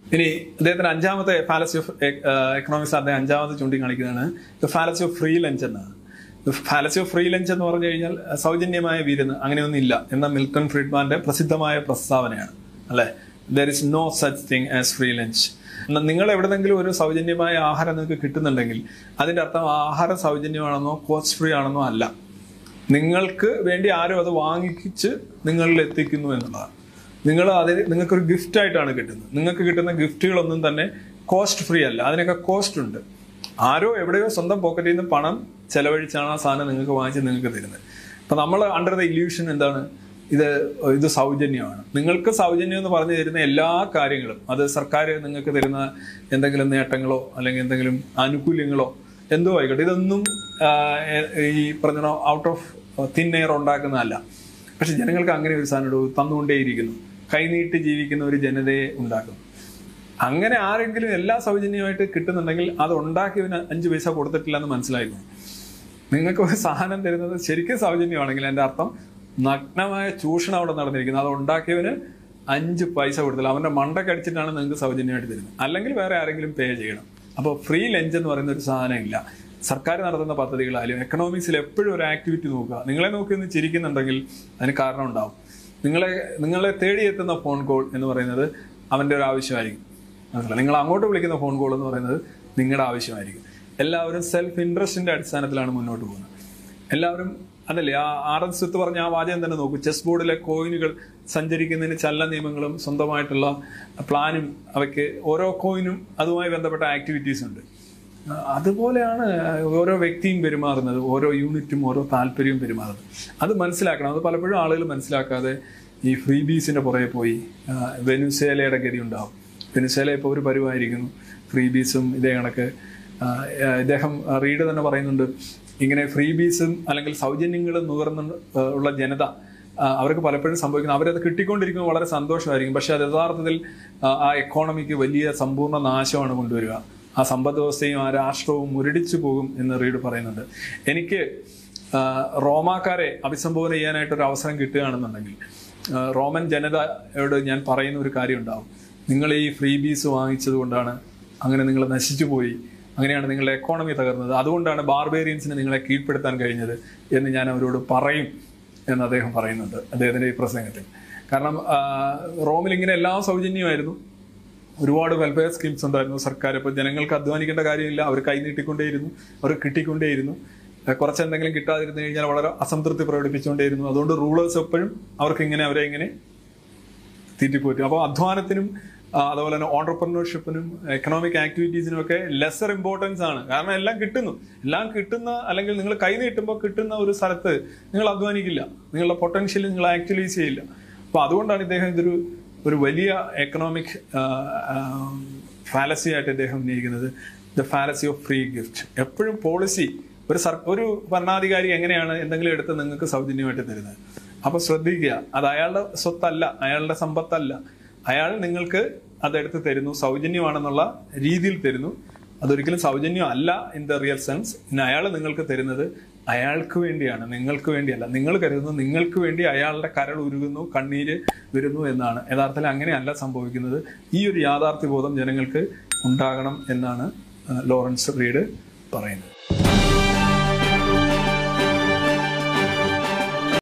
ഇനി അദ്ദേഹത്തിന്റെ അഞ്ചാമത്തെ ഫാലസി ഓഫ് എക്കണോമിക്സ് അദ്ദേഹം അഞ്ചാമത് ചൂണ്ടിക്കാണിക്കുന്നതാണ് the fallacy of free lunch എന്നാണ് ഫാലസി ഓഫ് ഫ്രീ ലഞ്ച് എന്ന് പറഞ്ഞു കഴിഞ്ഞാൽ അഹ് സൗജന്യമായ വിരുന്ന് അങ്ങനെയൊന്നും ഇല്ല എന്ന മിൽട്ടൺ ഫ്രീഡ്മാന്റെ പ്രസിദ്ധമായ പ്രസ്താവനയാണ് അല്ലെ there is no such thing as free lunch നിങ്ങൾ എവിടെന്നെങ്കിലും ഒരു സൗജന്യമായ ആഹാരം നിങ്ങൾക്ക് കിട്ടുന്നുണ്ടെങ്കിൽ അതിന്റെ അർത്ഥം ആ ആഹാരം സൗജന്യമാണെന്നോ കോസ്റ്റ് ഫ്രീ ആണെന്നോ അല്ല നിങ്ങൾക്ക് വേണ്ടി ആരും അത് വാങ്ങിച്ച് നിങ്ങളിൽ എത്തിക്കുന്നു എന്നുള്ളതാണ് നിങ്ങൾ അതിന് നിങ്ങൾക്കൊരു ഗിഫ്റ്റ് ആയിട്ടാണ് കിട്ടുന്നത് നിങ്ങൾക്ക് കിട്ടുന്ന ഗിഫ്റ്റുകളൊന്നും തന്നെ കോസ്റ്റ് ഫ്രീ അല്ല അതിനൊക്കെ കോസ്റ്റ് ഉണ്ട് ആരോ എവിടെയോ സ്വന്തം പോക്കറ്റിൽ നിന്ന് പണം ചെലവഴിച്ചാണ് ആ സാധനം നിങ്ങൾക്ക് വാങ്ങിച്ച് നിങ്ങൾക്ക് തരുന്നത് അപ്പൊ നമ്മൾ അണ്ടർ ദ ഇല്യൂഷൻ എന്താണ് ഇത് ഇത് സൗജന്യമാണ് നിങ്ങൾക്ക് സൗജന്യം എന്ന് പറഞ്ഞു തരുന്ന എല്ലാ കാര്യങ്ങളും അത് സർക്കാർ നിങ്ങൾക്ക് തരുന്ന എന്തെങ്കിലും നേട്ടങ്ങളോ അല്ലെങ്കിൽ എന്തെങ്കിലും ആനുകൂല്യങ്ങളോ എന്തോ ആയിക്കോട്ടെ ഇതൊന്നും ആ, എ- ഈ പറഞ്ഞ ഔട്ട് ഓഫ് തിൻ എയർ ഉണ്ടാക്കുന്നതല്ല പക്ഷെ ജനങ്ങൾക്ക് അങ്ങനെ ഒരു സാധനം ഇടൂ, തന്നുകൊണ്ടേയിരിക്കുന്നു കൈനീട്ടി ജീവിക്കുന്ന ഒരു ജനതയെ ഉണ്ടാക്കും അങ്ങനെ ആരെങ്കിലും എല്ലാ സൗജന്യമായിട്ട് കിട്ടുന്നുണ്ടെങ്കിൽ അത് ഉണ്ടാക്കിയവന് അഞ്ച് പൈസ കൊടുത്തിട്ടില്ല എന്ന് മനസ്സിലായിരുന്നു നിങ്ങൾക്ക് ഒരു സാധനം തരുന്നത് ശരിക്കും സൗജന്യമാണെങ്കിൽ എൻ്റെ അർത്ഥം നഗ്നമായ ചൂഷണം അവിടെ നടന്നിരിക്കുന്നത് അത് ഉണ്ടാക്കിയവന് അഞ്ച് പൈസ കൊടുത്തില്ല അവന്റെ മണ്ടക്കടിച്ചിട്ടാണ് നിങ്ങൾക്ക് സൗജന്യമായിട്ട് തരുന്നത് അല്ലെങ്കിൽ വേറെ ആരെങ്കിലും പേ ചെയ്യണം അപ്പോൾ ഫ്രീ ലഞ്ച് എന്ന് പറയുന്ന ഒരു സാധനം ഇല്ല സർക്കാർ നടത്തുന്ന പദ്ധതികളായാലും എക്കണോമിക്സിൽ എപ്പോഴും ഒരു ആക്ടിവിറ്റി നോക്കുക നിങ്ങളെ നോക്കി ഒന്ന് ചിരിക്കുന്നുണ്ടെങ്കിൽ അതിന് കാരണം ഉണ്ടാവും നിങ്ങളെ നിങ്ങളെ തേടിയെത്തുന്ന ഫോൺ കോൾ എന്ന് പറയുന്നത് അവന്റെ ഒരു ആവശ്യമായിരിക്കും മനസ്സിലായി നിങ്ങൾ അങ്ങോട്ട് വിളിക്കുന്ന ഫോൺ കോൾ എന്ന് പറയുന്നത് നിങ്ങളുടെ ആവശ്യമായിരിക്കും എല്ലാവരും സെൽഫ് ഇൻട്രസ്റ്റിന്റെ അടിസ്ഥാനത്തിലാണ് മുന്നോട്ട് പോകുന്നത് എല്ലാവരും അതല്ലേ ആ ആർ എസ് എത്ത് പറഞ്ഞ ആ വാചകം തന്നെ നോക്കൂ ചെസ് ബോർഡിലെ കോയിനുകൾ സഞ്ചരിക്കുന്നതിന് ചലന നിയമങ്ങളും സ്വന്തമായിട്ടുള്ള പ്ലാനും അവയ്ക്ക് ഓരോ കോയിനും അതുമായി ബന്ധപ്പെട്ട ആക്ടിവിറ്റീസ് ഉണ്ട് ആ, അതുപോലെയാണ് ഓരോ വ്യക്തിയും പെരുമാറുന്നത് ഓരോ യൂണിറ്റും ഓരോ താല്പര്യവും പെരുമാറുന്നത് അത് മനസ്സിലാക്കണം അത് പലപ്പോഴും ആളുകൾ മനസ്സിലാക്കാതെ ഈ ഫ്രീ ബീസിന്റെ പുറകെ പോയി ആ, വെനുസേലയുടെ ഗതി ഉണ്ടാവും വെനുസേല ഇപ്പോൾ ഒരു പരുവായിരിക്കുന്നു ഫ്രീ ബീസും ഇതേ കണക്ക് ആ, ആ, ഇദ്ദേഹം ആ, റീഡ് തന്നെ പറയുന്നുണ്ട് ഇങ്ങനെ ഫ്രീ ബീസും അല്ലെങ്കിൽ സൗജന്യങ്ങളും നുകർന്ന് ആ, ഉള്ള ജനത ആ, അവർക്ക് പലപ്പോഴും സംഭവിക്കുന്നത് അവരത് കിട്ടിക്കൊണ്ടിരിക്കുമ്പോൾ വളരെ സന്തോഷമായിരിക്കും പക്ഷെ അത് യഥാർത്ഥത്തിൽ ആ, ആ എക്കോണമിക്ക് വലിയ സമ്പൂർണ്ണ നാശമാണ് കൊണ്ടുവരിക ആ സമ്പദ് വ്യവസ്ഥയും ആ രാഷ്ട്രവും മുരടിച്ചു പോകും എന്ന് റീഡ് പറയുന്നുണ്ട് എനിക്ക് ആ, റോമാക്കാരെ അഭിസംബോധന ചെയ്യാനായിട്ട് ഒരു അവസരം കിട്ടുകയാണെന്നുണ്ടെങ്കിൽ ആ, റോമൻ ജനതയോട് ഞാൻ പറയുന്ന ഒരു കാര്യം ഉണ്ടാവും നിങ്ങൾ ഈ ഫ്രീ ബീസ് വാങ്ങിച്ചത് കൊണ്ടാണ് അങ്ങനെ നിങ്ങൾ നശിച്ചു പോയി അങ്ങനെയാണ് നിങ്ങളുടെ എക്കോണമി തകർന്നത് അതുകൊണ്ടാണ് ബാർബേറിയൻസിനെ നിങ്ങളെ കീഴ്പ്പെടുത്താൻ കഴിഞ്ഞത് എന്ന് ഞാൻ അവരോട് പറയും എന്ന് അദ്ദേഹം പറയുന്നുണ്ട് അദ്ദേഹത്തിന്റെ ഈ പ്രസംഗത്തിൽ കാരണം ആ, റോമിൽ ഇങ്ങനെ എല്ലാം സൗജന്യമായിരുന്നു ഒരുപാട് വെൽഫെയർ സ്കീംസ് ഉണ്ടായിരുന്നു സർക്കാർ ഇപ്പോൾ ജനങ്ങൾക്ക് അധ്വാനിക്കേണ്ട കാര്യമില്ല അവർ കൈ നീട്ടിക്കൊണ്ടേയിരുന്നു അവർ കിട്ടിക്കൊണ്ടേയിരുന്നു ഏഹ് കുറച്ച് എന്തെങ്കിലും കിട്ടാതിരുന്നു കഴിഞ്ഞാൽ വളരെ അസംതൃപ്തി പ്രകടിപ്പിച്ചുകൊണ്ടേയിരുന്നു അതുകൊണ്ട് റൂളേഴ്സ് എപ്പോഴും അവർക്ക് ഇങ്ങനെ അവരെ ഇങ്ങനെ തീറ്റിപ്പോറ്റും അപ്പോൾ അധ്വാനത്തിനും ആ, അതുപോലെ തന്നെ ഓണ്ടർപ്രണർഷിപ്പിനും എക്കണോമിക് ആക്ടിവിറ്റീസിനും ഒക്കെ ലെസർ ഇമ്പോർട്ടൻസ് ആണ് കാരണം എല്ലാം കിട്ടുന്നു എല്ലാം കിട്ടുന്ന അല്ലെങ്കിൽ നിങ്ങൾ കൈ നീട്ടുമ്പോൾ കിട്ടുന്ന ഒരു സ്ഥലത്ത് നിങ്ങൾ അധ്വാനിക്കില്ല നിങ്ങളുടെ പൊട്ടൻഷ്യൽ നിങ്ങൾ ആക്ച്വലൈസ് ചെയ്യില്ല അപ്പോൾ അതുകൊണ്ടാണ് ഇദ്ദേഹം ഇതൊരു ഒരു വലിയ എക്കണോമിക് ഫാലസി ആയിട്ട് ഇദ്ദേഹം ഉന്നയിക്കുന്നത് the fallacy of free gift എപ്പോഴും പോളിസി ഒരു സർ ഒരു ഭരണാധികാരി എങ്ങനെയാണ് എന്തെങ്കിലും എടുത്ത് നിങ്ങൾക്ക് സൗജന്യമായിട്ട് തരുന്നത് അപ്പൊ ശ്രദ്ധിക്കുക അത് അയാളുടെ സ്വത്തല്ല അയാളുടെ സമ്പത്തല്ല അയാൾ നിങ്ങൾക്ക് അതെടുത്ത് തരുന്നു സൗജന്യമാണെന്നുള്ള രീതിയിൽ തരുന്നു അതൊരിക്കലും സൗജന്യം അല്ല ഇൻ ദ റിയൽ സെൻസ് ഇന്ന് അയാൾ നിങ്ങൾക്ക് തരുന്നത് അയാൾക്ക് വേണ്ടിയാണ് നിങ്ങൾക്ക് വേണ്ടിയല്ല നിങ്ങൾ കരുതുന്നു നിങ്ങൾക്ക് വേണ്ടി അയാളുടെ കരൾ ഉരുകുന്നു കണ്ണീര് വരുന്നു എന്നാണ് യഥാർത്ഥത്തിൽ അങ്ങനെയല്ല സംഭവിക്കുന്നത് ഈ ഒരു യാഥാർത്ഥ്യബോധം ജനങ്ങൾക്ക് ഉണ്ടാകണം എന്നാണ് ആ, ലോറൻസ് റീഡ് പറയുന്നത്